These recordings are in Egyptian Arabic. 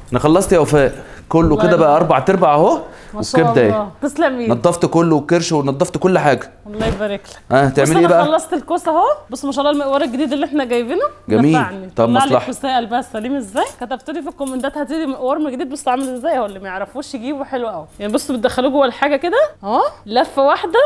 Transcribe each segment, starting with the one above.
انا خلصت يا وفاء كله الله كده بقى يبارك. اربع ارباع اهو ما شاء والكبده الله اهي تسلم ايدك نضفت كله والكرش ونضفت كل حاجه الله يبارك لك ها بص تعملي ايه انا بقى خلصت الكوسه اهو بص ما شاء الله المقوار الجديد اللي احنا جايبينه جميل. نفعني. طب طلع لي مصلحة. الكوسه قلبها سليم ازاي كتبت لي في الكومنتات هاتي لي مقوار جديد بص عامل ازاي هو اللي ما يعرفوش يجيبه حلو قوي يعني بصوا بتدخلوه جوه الحاجه كده اهو لفه واحده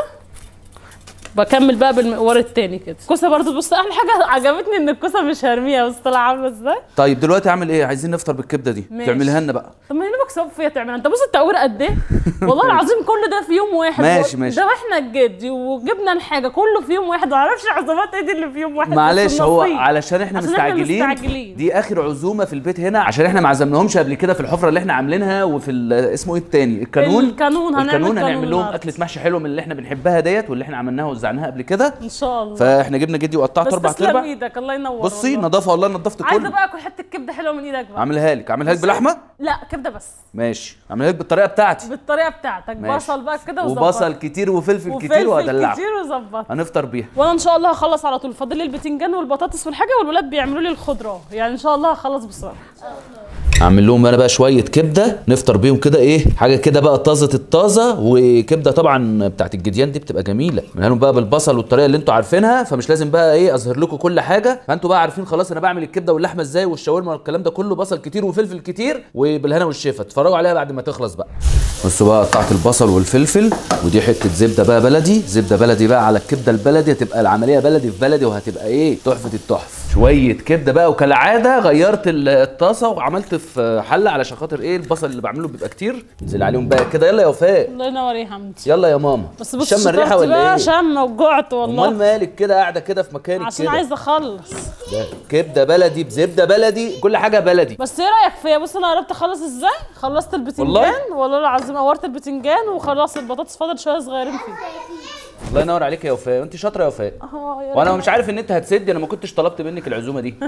بكمل بقى بالمقوار التاني كده الكوسه برضو بص احلى حاجه عجبتني ان الكوسه مش هرميها بص طالعه عامله ازاي طيب دلوقتي اعمل ايه عايزين نفطر بالكبده دي ماشي. تعمليها لنا بقى طب ما هنا مكسوب فيها تعمل انت بص التقوير قد ايه والله العظيم كل ده في يوم واحد ماشي، و- ماشي. ده احنا الجدي وجبنا الحاجه كله في يوم واحد ما اعرفش عزومات ايه دي اللي في يوم واحد بس معلش هو النصيب. علشان احنا عشان احنا مستعجلين مستعجلين. دي اخر عزومه في البيت هنا عشان احنا ما عزمناهمش قبل كده في الحفره اللي احنا عاملينها وفي ال- اسمه ايه التاني الكانون الكانون هنعمل الكانون كانون هنعمل لهم النهاردة. اكله محشي حلوه من اللي احنا بنحبها ديت واللي احنا عملناها ووزعناها قبل كده ان شاء الله فاحنا جبنا جدي وقطعت بس اربع تسلم ارباع ايدك الله ينور بصي والله. نظافه والله نضفت عايزه كله بقى اكل حته كبده حلوه من ايدك بقى اعملها لك اعملها لك بلحمه لا كبده بس ماشي اعملها لك بالطريقه بتاعتي بالطريقه بتاعتك ماشي. بصل بقى كده وبصل كتير وفلفل كتير وفلفل وهدلعك كتير وظبط هنفطر بيها وانا ان شاء الله هخلص على طول فاضل لي البتنجان والبطاطس والحاجه والولاد بيعملوا لي الخضره يعني ان شاء الله هخلص بسرعه اعمل لهم انا بقى شويه كبده نفطر بيهم كده ايه حاجه كده بقى طازه الطازه وكبده طبعا بتاعت الجديان دي بتبقى جميله منها لهم بقى بالبصل والطريقه اللي انتوا عارفينها فمش لازم بقى ايه اظهر لكم كل حاجه فانتوا بقى عارفين خلاص انا بعمل الكبده واللحمه ازاي والشاورما والكلام ده كله بصل كتير وفلفل كتير وبالهنا والشفا اتفرجوا عليها بعد ما تخلص بقى بصوا بقى قطعت البصل والفلفل ودي حته زبده بقى بلدي زبده بلدي بقى على الكبده البلدي هتبقى العمليه بلدي في بلدي وهتبقى ايه تحفه التحف شويه كبده بقى وكالعاده غيرت الطاسه وعملت في حله علشان خاطر ايه البصل اللي بعمله بيبقى كتير انزل عليهم بقى كده يلا يا وفاء الله ينور يا حمدي يلا يا ماما بس بص شم الريحه شطارتي ولا بقى ايه شم وجعت والله امال مالك كده قاعده كده في مكانك عشان كده عايزه اخلص ده كبده بلدي بزبده بلدي كل حاجه بلدي بس ايه رايك فيا بص انا قربت اخلص ازاي خلصت البتنجان والله العظيم قورت البتنجان وخلاص البطاطس فاضل شويه صغيرين فيه الله ينور عليك يا وفاء وانت شاطره يا وفاء اه يا وانا رب. مش عارف ان انت هتسدي انا ما كنتش طلبت منك العزومه دي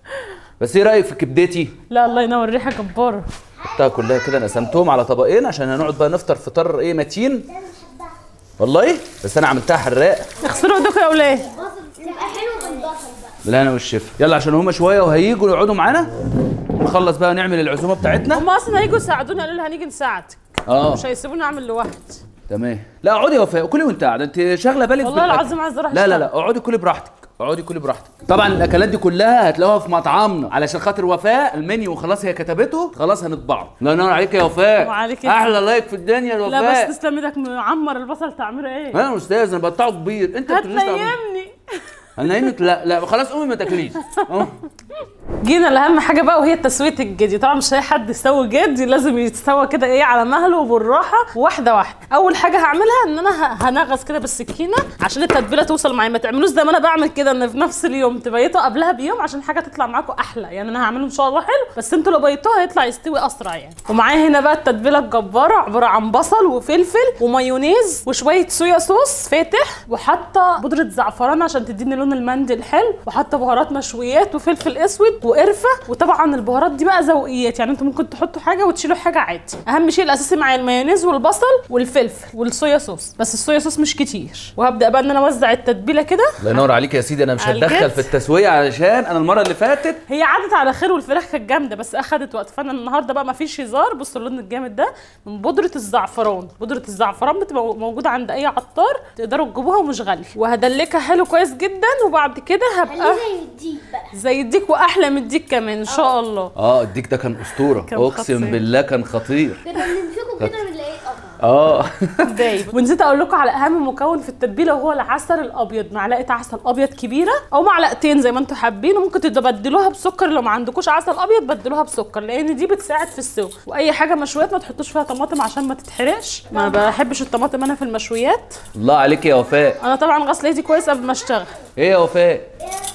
بس ايه رايك في كبدتي لا الله ينور ريحه جباره حطها كلها كده انا قسمتهم على طبقين عشان هنقعد بقى نفطر فطار ايه متين والله بس انا عملتها حراق اغسلوا ايدكم يا اولاد تبقى حلو بالبصل بقى بالهنا والشفا يلا عشان هما شويه وهيجوا يقعدوا معانا نخلص بقى نعمل العزومه بتاعتنا هم اصلا هيجوا يساعدونا قالوا لي هنيجي نساعدك اه مش هيسيبوني اعمل لوحدي تمام لا اقعدي يا وفاء كلي وانت قاعده انت شاغله بالك والله بالأكل. العظيم عايزه اروح لا لا أشتغل. لا اقعدي كلي براحتك اقعدي كلي براحتك طبعا الاكلات دي كلها هتلاقوها في مطعمنا علشان خاطر وفاء المنيو خلاص هي كتبته خلاص هنطبعه الله ينور عليك يا وفاء وعليك انت. احلى لايك في الدنيا لا الوفاء بس تسلم ايدك معمر البصل تعميره ايه انا استاذ انا بقطعه كبير انت بتقوليش تعمل- هتنيمني هنيمك لا لا خلاص قومي ما تاكليش أهو. جينا لاهم حاجه بقى وهي تسويه الجدي طبعا مش اي حد يسوي جدي لازم يتسوى كده ايه على مهله وبالراحه واحده واحده اول حاجه هعملها ان انا ه- هنغص كده بالسكينه عشان التتبيله توصل معايا ما تعملوش زي ما انا بعمل كده ان في نفس اليوم تبيتوا قبلها بيوم عشان الحاجه تطلع معاكم احلى يعني انا هعمله ان شاء الله حلو بس انتوا لو بيتوها هيطلع يستوي اسرع يعني ومعايا هنا بقى التتبيله الجباره عباره عن بصل وفلفل ومايونيز وشويه صويا صوص فاتح وحاطه بودره زعفران عشان تديني لون المندي الحلو وحاطه بهارات مشويات وفلفل اسود وقرفه وطبعا البهارات دي بقى ذوقيات يعني انتوا ممكن تحطوا حاجه وتشيلوا حاجه عادي اهم شيء الاساسي معايا المايونيز والبصل والفلفل والصويا صوص بس الصويا صوص مش كتير وهبدا بقى ان انا اوزع التتبيله كده الله ينور عليك يا سيدي انا مش على هتدخل الجد. في التسويه علشان انا المره اللي فاتت هي عدت على خير والفراخ كانت جامده بس اخدت وقت فانا النهارده بقى ما فيش هزار بصوا اللون الجامد ده من بودره الزعفران بودره الزعفران بتبقى موجوده عند اي عطار تقدروا تجيبوها ومش غاليه وهدلكها حلو كويس جدا وبعد كده هبقى خليه زي الديك بقى زي الديك واحلى من الديك كمان ان شاء الله اه الديك ده كان اسطوره كان اقسم خطير. بالله كان خطير كنا بنمسكه كده بنلاقيه قطع اه دايب ونسيت اقول لكم على اهم مكون في التتبيله وهو العسل الابيض معلقه عسل ابيض كبيره او معلقتين زي ما انتم حابين وممكن تبدلوها بسكر لو ما عندكوش عسل ابيض بدلوها بسكر لان دي بتساعد في السوا واي حاجه مشويات ما تحطوش فيها طماطم عشان ما تتحرقش ما بحبش الطماطم انا في المشويات الله عليك يا وفاء انا طبعا غسله ايدي كويس قبل ما اشتغل ايه يا وفاء ايه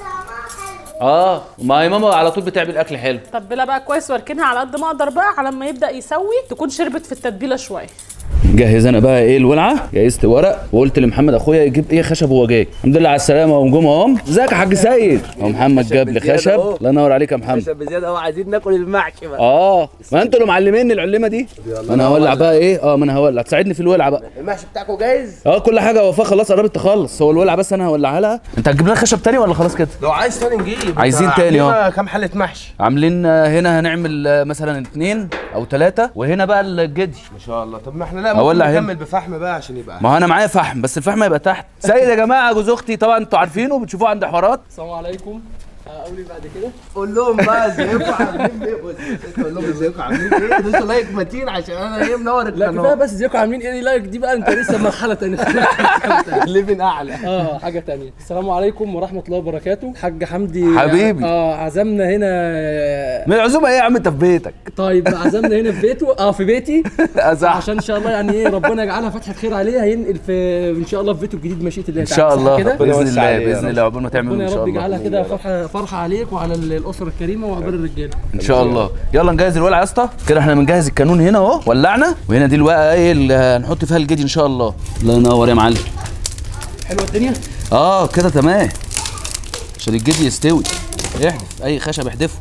طعمها حلو اه ما هي ماما على طول بتعمل اكل حلو تبلها بقى كويس واركنها على قد ما اقدر بقى على ما يبدا يسوي تكون شربت في التتبيله شويه جهز انا بقى ايه الولعه جهزت ورق وقلت لمحمد اخويا يجيب ايه خشب وهو جاي الحمد لله على السلامه اهو نجوم اهو ازيك يا حاج سيد اهو محمد جاب لي بزيادة خشب أهو. الله ينور عليك يا محمد عشان بزياده اهو عايزين ناكل المحشي بقى اه ما انتوا اللي معلميني العلمه دي ما انا هولع بقى ايه اه ما انا هولع تساعدني في الولعه بقى المحشي بتاعكم جاهز اه كل حاجه وفاء خلاص قربت تخلص هو الولعه بس انا هولعها لها انت هتجيب لنا خشب تاني ولا خلاص كده لو عايز تاني نجيب عايزين إنت تاني، عندنا اه. كام حله محشي عاملين آه، هنا هنعمل آه، مثلا اتنين او ثلاثه وهنا بقى الجدي ما شاء الله طب ما احنا لا أولع ممكن هنا. نكمل بفحم بقى عشان يبقى ما هو انا معايا فحم بس الفحم يبقى تحت سيد يا جماعه جوز اختي طبعا انتوا عارفينه بتشوفوه عند حوارات السلام عليكم اقول بعد كده قول لهم بقى ازيكم عاملين ايه بص قول لهم ازيكم عاملين ايه دوسوا لايك متين عشان انا ايه منور لا كفايه القناه بس ازيكم عاملين ايه لايك دي بقى انت لسه مرحله تانية ليفل اعلى اه حاجه تانية السلام عليكم ورحمه الله وبركاته حاج حمدي حبيبي. اه عزمنا هنا من العزومه ايه يا عم انت في بيتك طيب عزمنا هنا في بيته اه في بيتي صح عشان ان شاء الله يعني ايه ربنا يجعلها فتحه خير عليه هينقل في ان شاء الله في بيته الجديد مشيئه الله ان تعالى. شاء صح الله كده ربنا باذن يوسع الله عليه يا باذن رب. الله عقبال ما تعملوا ربنا ان يا شاء رب الله يجعلها كده فرحه فرحه عليك وعلى الاسره الكريمه وعقبال الرجاله ان شاء الله يلا نجهز الولع يا اسطى كده احنا بنجهز الكانون هنا اهو ولعنا وهنا دي الورقه ايه اللي هنحط فيها الجدي ان شاء الله الله ينور يا معلم حلوه الدنيا اه كده تمام عشان الجدي يستوي احدف اي خشب احدفه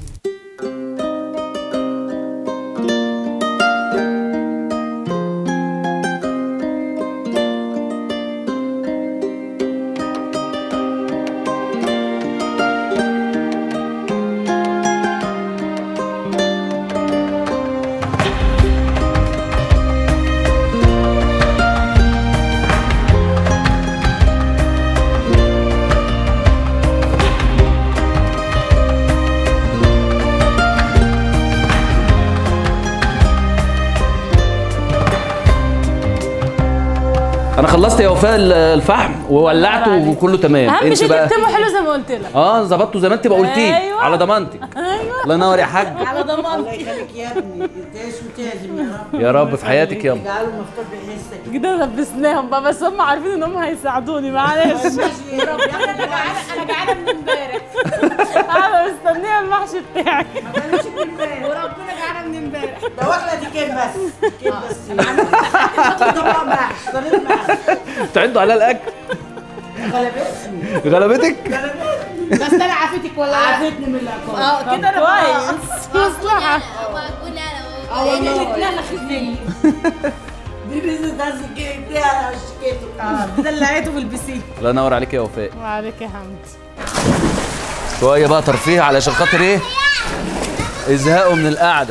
انا خلصت يا وفاء ال- الفحم وولعته وكله تمام اهم انت شيء بقى تكتبه حلو زي ما قلت لك اه ظبطته زي ما انت ما قلتي أيوة. على ضمانتك ايوه الله ينور يا حاج على ضمانتي يخليك يا ابني تعيش وتعزم يا رب يا رب في حياتك يلا اجعله مفتوح بحسك كده لبسناهم بقى بس هم عارفين ان هم هيساعدوني معلش ماشي يا رب يا ابني انا جعانه انا جعانه من امبارح انا مستنيه المحشي بتاعي وربنا جعانه من امبارح ده واكله دي كيف بس كيف بس يعني طبق محشي طريق محشي تعدوا على الاكل غلبتني غلبتك بس انا عافتك ولا عافتني من الاكل اه كده انا كويس مصلحه اه والله اتنفخت مني دي بيزنس ده السكين بتاعي شكيته اه دلعته في البسين الله ينور عليك يا وفاء وعليك يا حمد شويه بقى ترفيه علشان خاطر ايه ازهقوا من القعده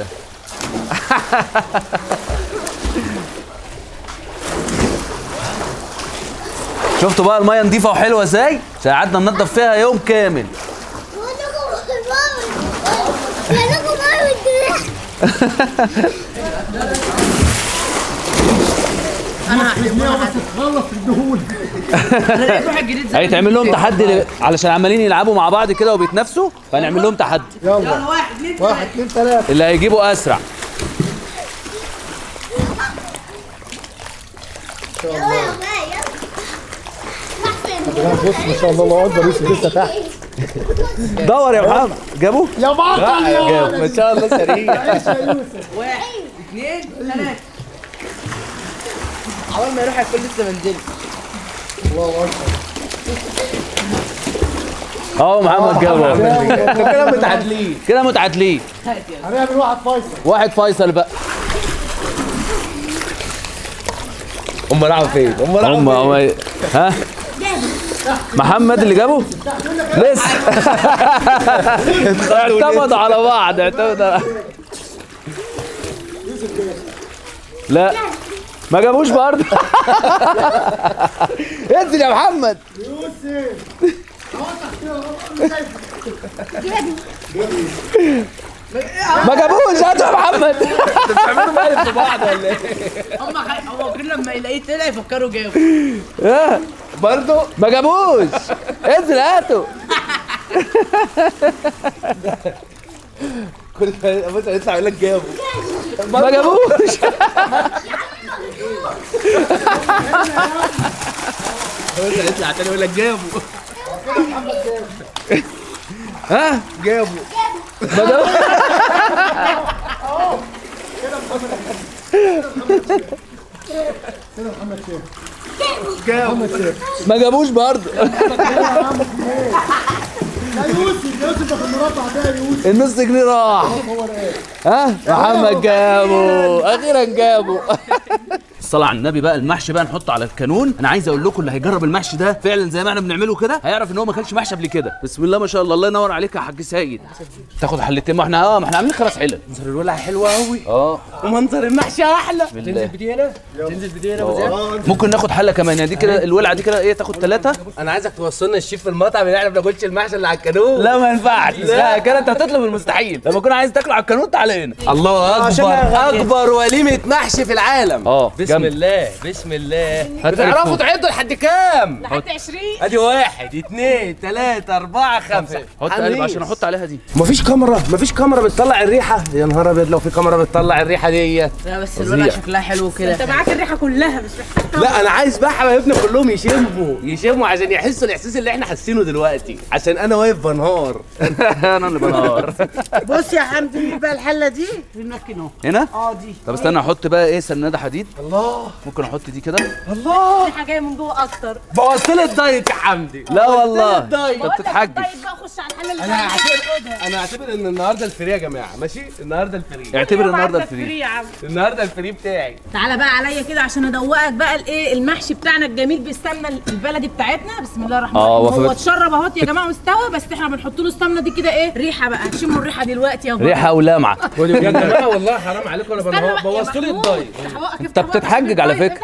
شفتوا بقى الميه نظيفه وحلوه ازاي عشان قعدنا ننضف فيها يوم كامل هيتعمل لهم تحدي ل- علشان عمالين يلعبوا مع بعض كده وبيتنافسوا فهنعمل لهم تحدي يلا واحد اثنين واحد اثنين ثلاثة اللي هيجيبوا اسرع بص ما شاء الله الله اكبر يوسف لسه تحت دور يا محمد جابوا يا بطل يا جاب ما شاء الله سريع واحد اثنين ثلاثة أول ما يروح هيكون لسه منزل اهو محمد جابوا انتوا كده متعادلين كده متعادلين هنعمل واحد فيصل واحد فيصل بقى هم راحوا فين؟ هم راحوا هم هم ها محمد اللي جابه لسه اعتمدوا على بعض اعتمدوا على- لا ما جابوش برضه انزل يا محمد ما جابوش هاتوا يا محمد بتعملوا مقلب في بعض ولا ايه؟ هم هو كل لما يلاقيه طلع يفكروا جابوا ها برضه ما جابوش انزل هاتوا كل ما بص هيطلع يقول لك جابوا ما جابوش بص هيطلع تاني يقول لك جابوا ها جابوا ما جابوش ما جابوش برضه النص جنيه راح ها محمد جابه اخيرا جابه الصلاة على النبي بقى المحشي بقى نحطه على الكانون انا عايز اقول لكم اللي هيجرب المحشي ده فعلا زي ما احنا بنعمله كده هيعرف ان هو ما كانش محشي قبل كده بسم الله ما شاء الله الله ينور عليك يا حاج سيد تاخد حلتين ما احنا اه ما احنا عاملين خمس حلل منظر الولع حلو قوي اه ومنظر المحشي احلى بسم تنزل الله بدي هنا تنزل بدي هنا وزيادة. ممكن ناخد حله كمان يعني دي كده الولعه دي كده ايه تاخد ثلاثه انا عايزك توصلنا الشيف في المطعم اللي احنا ما بناكلش المحشي اللي على الكانون لا ما ينفعش لا كده انت هتطلب المستحيل لما تكون عايز تاكله على الكانون تعالى هنا الله اكبر اكبر وليمه محشي في العالم اه بسم جنب. الله بسم الله هات بتعرفوا ألف تعدوا لحد كام لحد 20 ادي واحد اثنين ثلاثة أربعة خمسة حط قلب عشان احط عليها دي مفيش كاميرا مفيش كاميرا بتطلع الريحة يا نهار أبيض لو في كاميرا بتطلع الريحة ديت لا بس الولع شكلها حلو كده انت معاك الريحه كلها مش محتاج لا أنا عايز بقى حبايبنا كلهم يشموا يشموا عشان يحسوا الإحساس اللي إحنا حاسينه دلوقتي عشان أنا واقف بنهار انا اللي بنهار بص يا حمدي بقى الحله دي بنمكن اهو هنا اه دي طب استنى احط بقى ايه سناده حديد الله ممكن احط دي كده الله الريحه جايه من جوه اكتر بوظت لي الدايت يا حمدي لا والله الدايت. انت بتتحجج طيب بقى خش على الحله اللي أنا هعتبر أنا هعتبر إن النهاردة الفري يا جماعة ماشي النهاردة الفري اعتبر النهارده الفري يا عم النهاردة الفري بتاعي تعالى بقى عليا كده عشان ادوقك بقى الايه المحشي بتاعنا الجميل بالسمنه البلدي بتاعتنا بسم الله الرحمن آه، الرحيم هو وفي- اتشرب اهوت يا جماعه واستوى بس احنا بنحط له السمنه دي كده ايه ريحه بقى هتشموا الريحه دلوقتي يا ريحه ولامعه يا جماعة والله حرام عليكم أنا بنهار بوظت لي الدايت انت بتتحجج على فكره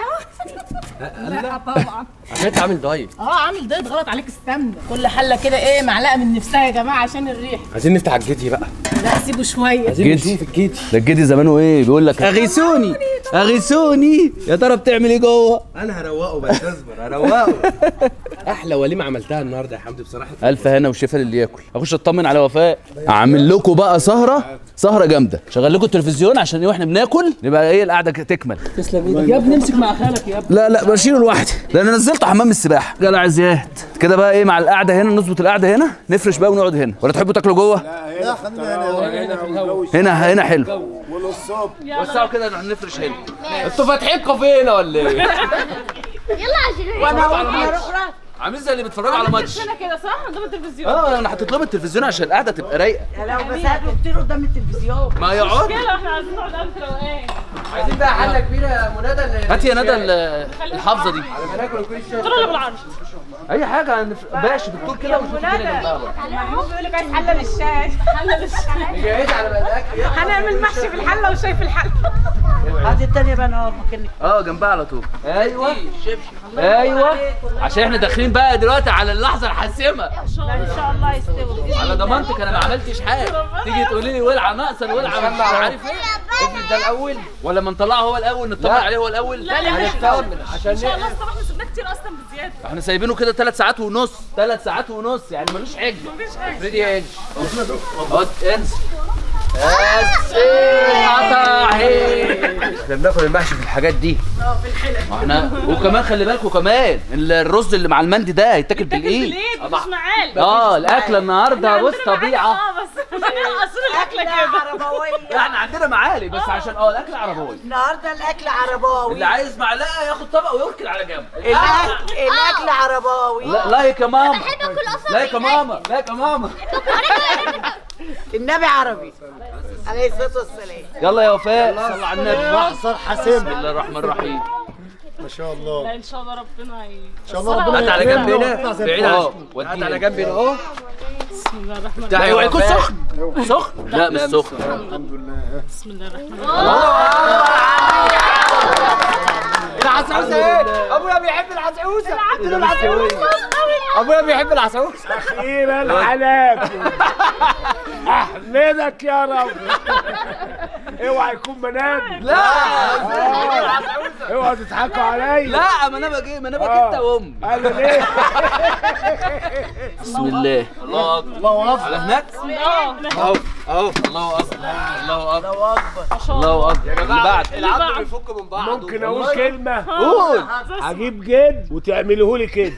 لا طبعا عشان أنت عامل دايت اه عامل دايت غلط عليك السمنه كل حله كده ايه معلقه من نفسها يا جماعه عشان الريحه عايزين نفتح الجدي بقى لا سيبه شويه عايزين جدي. نشوف الجدي ده الجدي زمانه ايه بيقول لك اغيثوني اغيثوني يا ترى بتعمل ايه جوه انا هروقه بس اصبر هروقه احلى وليمه عملتها النهارده يا حمدي بصراحه الف هنا وشفا للي ياكل اخش اطمن على وفاء اعمل لكم بقى سهره سهره جامده شغل لكم التلفزيون عشان واحنا بناكل نبقى ايه القعده تكمل تسلم ايدك يا ابني امسك مع خالك يا ابني لا لا بشيله لوحدي لان انا نزلت حمام السباحه جدع زياد كده بقى ايه مع القعده هنا نظبط القعده هنا نفرش بقى ونقعد هنا ولا تحبوا تاكلوا جوه هنا في الهواء هنا هنا حلو يلا وسعوا كده نفرش هنا انتوا فاتحين كافيه ولا ايه؟ يلا عشان وانا اروح عاملين زي اللي بيتفرجوا على ماتش هنا كده صح قدام التلفزيون اه انا حطيت لهم التلفزيون عشان القعده تبقى رايقه لو بس هتقتلوا قدام التلفزيون ما يقعد كده احنا عايزين نقعد قدام روقان عايزين بقى حله كبيره يا منادى هات يا ندى ال- الحافظه دي ناكل كل شيء طول اللي بالعرض اي حاجه هنف- باش بالطول كده ونشوف الدنيا جنبها بقى. محمود بيقول لك عايز حله للشاي حله للشاي جاهز على بقى الاكل هنعمل محشي في الحله وشاي في الحله هذه الثانيه بقى انا مكانك اه جنبها على طول ايوه ايوه عشان احنا داخلين بقى دلوقتي على اللحظه الحاسمه ان شاء الله يستوي على ضمانتك انا ما عملتش حاجه تيجي تقولي لي ولعه ناقصه الولعه مش عارف ايه افرض ده الاول ولا ما نطلعه هو الاول نطمن عليه هو الاول لا لا مش هنطمن عشان ان شاء الله اصل احنا سيبناه كتير اصلا بزياده احنا سايبينه كده ثلاث ساعات ونص ثلاث ساعات ونص يعني ملوش حجه مفيش حاجه فريدي ايج اهو انسى بس قطع احنا بناكل المحشي في الحاجات دي احنا وكمان خلي بالكم كمان الرز اللي مع المندي ده هيتاكل بالايد بالايد مفيش معالق اه الاكله النهارده بص طبيعه اه بس اصل الاكله كده عربويه احنا عندنا معالق بس عشان اه الاكل عربوي النهارده الاكل عرباوي اللي عايز معلقه ياخد طبق ويركن على جنب الاكل الاكل عرباوي لا لايك يا ماما بحب اكل اصلا لايك يا ماما لايك يا ماما النبي عربي عليه الصلاه والسلام يلا يا وفاء صل على النبي محصر حاسم بسم الله الرحمن الرحيم ما شاء الله لا ان شاء الله ربنا هي ان شاء الله هات ربنا على جنب يكرمنا. هنا بعيد عن هات على جنب هنا اهو بسم الله الرحمن ده الرحيم هيبقى يكون سخن سخن لا مش سخن الحمد لله بسم الله الرحمن الرحيم العسعوسه ايه؟ ابويا بيحب العسعوسه ابويا بيحب العسعوسه اخيرا حلاك احمدك يا رب اوعى يكون منام لا اوعى تضحكوا عليا لا ما انا باجي ما انا باجي انت وامي قال له ليه بسم الله الله اكبر الله اكبر على هناك اه اهو اهو الله اكبر الله اكبر الله اكبر اللي بعد العظم بيفك من بعض ممكن اقول كلمه قول هجيب جد وتعمله لي كده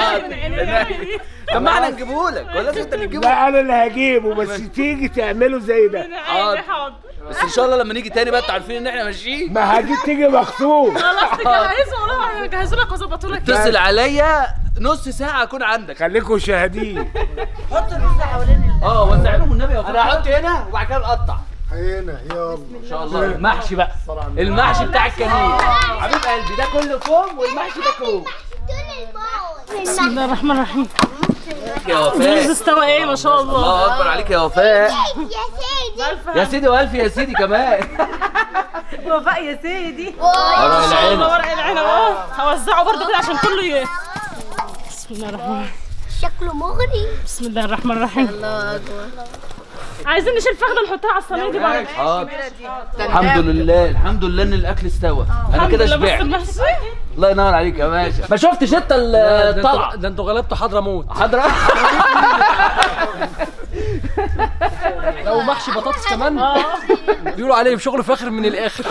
طب ما احنا نجيبه لك ولا لازم انت اللي تجيبه لا انا اللي هجيبه بس تيجي تعمله زي ده حاضر. حاضر بس ان شاء الله لما نيجي تاني بقى انتوا عارفين ان احنا ماشيين ما هجيب تيجي مخصوص خلاص تجهزوا والله هجهزوا لك واظبطوا لك اتصل عليا نص ساعه اكون عندك خليكم شاهدين حط الرز حوالين ال- اه وزع لهم النبي يا انا هحط هنا وبعد كده نقطع هنا يلا ان شاء الله المحشي بقى المحشي بتاع الكمين حبيب قلبي ده كله كوم والمحشي ده كوم بسم الله الرحمن الرحيم يا الرز وفاء استوى ايه ما شاء الله الله اكبر عليك يا وفاء يا سيدي يا سيدي والف يا سيدي كمان وفاء يا سيدي ورق العنب ورق العنب اه هوزعه برضه كده عشان كله ي... بسم الله الرحمن الرحيم شكله مغري بسم الله الرحمن الرحيم الله اكبر عايزين نشيل فخده نحطها على الصينيه دي بعد حاضر الحمد لله الحمد لله ان الاكل استوى انا كده الحمد لله، شبعت بس المحشي الله ينور عليك يا باشا ما شفتش انت ده الطلع انتوا- ده انتوا غلبتوا حضرموت حضرة لو محشي بطاطس كمان بيقولوا عليه شغل فاخر من الاخر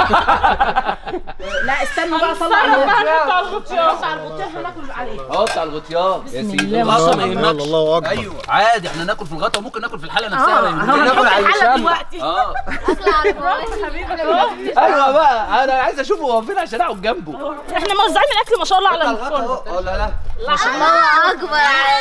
لا استنوا بقى صرف طلع بقى نحط على الغطيان على البطيخ هناكل عليه حط على الغطيان يا سيدي الله، ما الغطا شاء ما الله. يهمكش الله أكبر. ايوه عادي احنا ناكل في الغطا وممكن ناكل في الحله نفسها ما يهمكش. هنحط ناكل على الحلة الشمع. دلوقتي اه اكل على الفواكه ايوه بقى انا عايز اشوفه هو فين عشان اقعد جنبه احنا موزعين الاكل ما شاء الله على الكل اه لا لا الله اكبر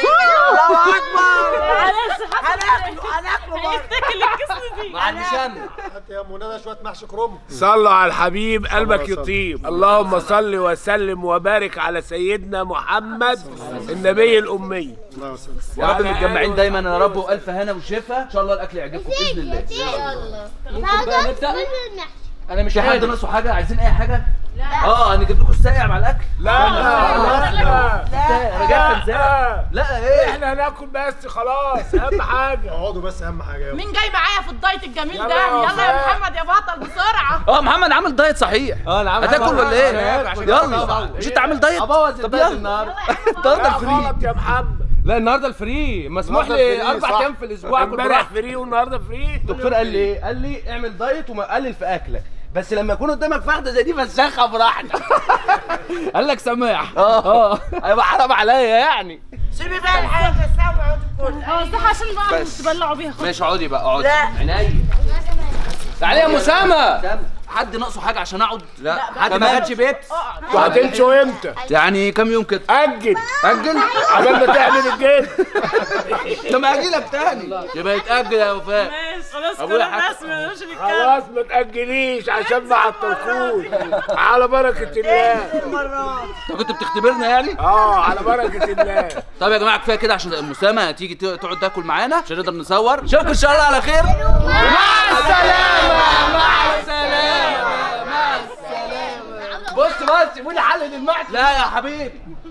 معلش هناكله هناكله برضه هيتاكل الكسر دي ما عنديش انا هات يا منى شويه محشي كرنب صلوا على الحبيب قلبك يطيب اللهم صل وسلم وبارك على سيدنا محمد النبي الامي يا رب متجمعين دايما يا رب والف هنا وشفا ان شاء الله الاكل يعجبكم باذن الله يلا نبدأ؟ المحشي انا مش في حد قادر ناقصه حاجه عايزين اي حاجه لا اه هنجيب لكم الساقع مع الاكل لا لا لا انا جايب كنزات لا لا ايه احنا هناكل بس خلاص اهم حاجه اقعدوا بس اهم حاجه يلا مين جاي معايا في الدايت الجميل يلا ده يا يلا يا وفاء. محمد يا بطل بسرعه اه محمد عامل دايت صحيح اه انا عامل هتاكل ولا ايه عشان كده يلا طبعاً. مش انت عامل دايت ابوظ طب الدايت يلا النهارده النهارده لا الفري غلط يا محمد لا النهارده الفري مسموح النهاردة لي الفري، اربع صح. ايام في الاسبوع اكل امبارح براحتي فري والنهارده فري الدكتور قال لي ايه؟ قال لي اعمل دايت وقلل في اكلك بس لما يكون قدامك فخده زي دي فسخها براحتك قال لك سماح اه هيبقى حرام عليا يعني سيبي بقى الحاجه السوا كله اه صح عشان بقى بس. تبلعوا بيها خد ماشي اقعدي بقى اقعدي لا. عينيا تعالي يا مسامه حد ناقصه حاجه عشان اقعد لا حد ما خدش بيبس وهتمشوا امتى؟ يعني كام يوم كده اجل اجل قبل ما تعمل الجد ده ما اجي لك تاني يبقى يتاجل يا وفاء ماشي خلاص كل أبويا حاجة. الناس ما نقولش نتكلم خلاص ما تاجليش عشان ما عطلكوش على بركه الله انت كنت بتختبرنا يعني اه على بركه الله طب يا جماعه كفايه كده عشان مسامه تيجي تقعد تاكل معانا عشان نقدر نصور نشوفكم ان شاء الله على خير مع السلامه مع السلامه مع السلامه بص بص سيبوني حلل المحشي لا يا حبيبي